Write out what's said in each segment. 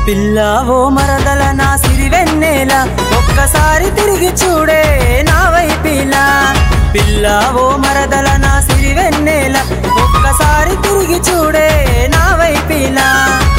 పిల్ల ఓ మరదల నా సిరివెన్నెల ఒక్కసారి తిరిగి చూడే నా వైపిలా పిల్ల ఓ మరదల నా సిరివెన్నెల ఒక్కసారి తిరిగి చూడే నా వైపిలా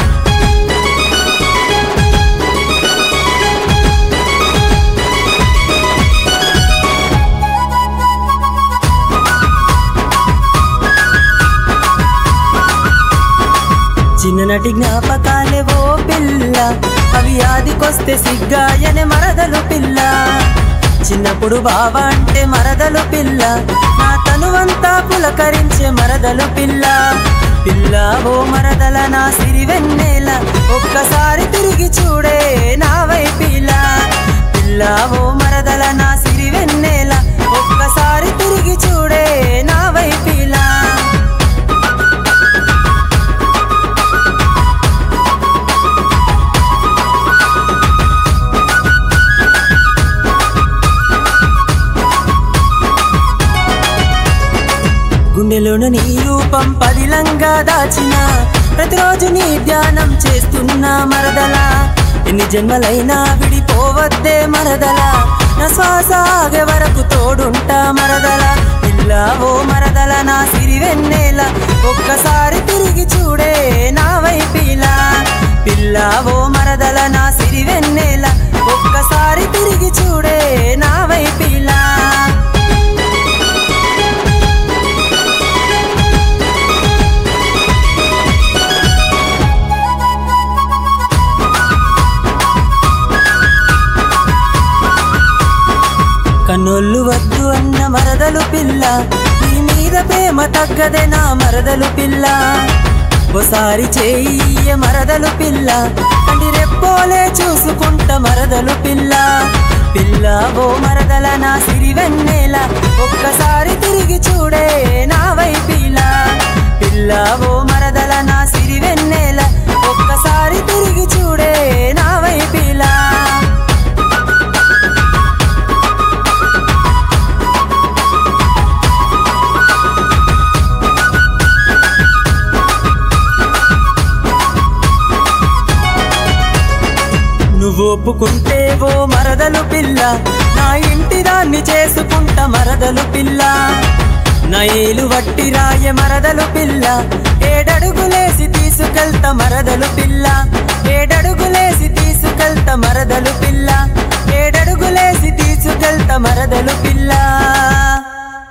చిన్ననాటి జ్ఞాపకాలే ఓ పిల్ల అవి ఆదికొస్తే సిగ్గాయనే మరదలు పిల్ల చిన్నప్పుడు బావా అంటే మరదలు పిల్ల నా తనువంతా పులకరించే మరదలు పిల్ల పిల్ల ఓ మరదల నా సిరివెన్నెల ఒక్కసారి తిరిగి చూడే నా వైపిలా పిల్ల ఓ మరదల నా సిరివెన్నెల ఒక్కసారి తిరిగి చూడే నా వైపిలా గుండెలోను నీ రూపం పదిలంగా దాచిన ప్రతిరోజు నీ ధ్యానం చేస్తున్నా మరదలా ఎన్ని జన్మలైనా విడిపోవద్దే మరదలా నా శ్వాస ఆగే వరకు తోడుంటా మరదల పిల్ల ఓ మరదల నా సిరివెన్నెల ఒక్కసారి తిరిగి చూడే నా వైపిలా పిల్ల ఓ మరదల నా సిరివెన్నెల ఒక్కసారి తిరిగి చూడే నా వైపిలా కన్నోళ్ళు వద్దు అన్న మరదలు పిల్ల నీ మీద ప్రేమ తగ్గదే నా మరదలు పిల్ల ఓసారి చెయ్య మరదలు పిల్ల కంటి రెప్పోలే చూసుకుంట మరదలు పిల్ల పిల్ల ఓ మరదల నా సిరివెన్నెల ఒక్కసారి తిరిగి చూడే నా వైపిలా పిల్ల ఓ మరదల నా సిరివెన్నెల ఒక్కసారి తిరిగి చూడే నా వైపిలా నువ్వు ఒప్పుకుంటే ఓ మరదలు పిల్ల నా ఇంటి దాన్ని చేసుకుంట మరదలు పిల్ల నా ఏలు వట్టి రాయ మరదలు పిల్ల ఏడడుగులేసి తీసుకెళ్త మరదలు పిల్ల ఏడడుగులేసి తీసుకెళ్త మరదలు పిల్ల ఏడడుగులేసి తీసుకెళ్త మరదలు పిల్ల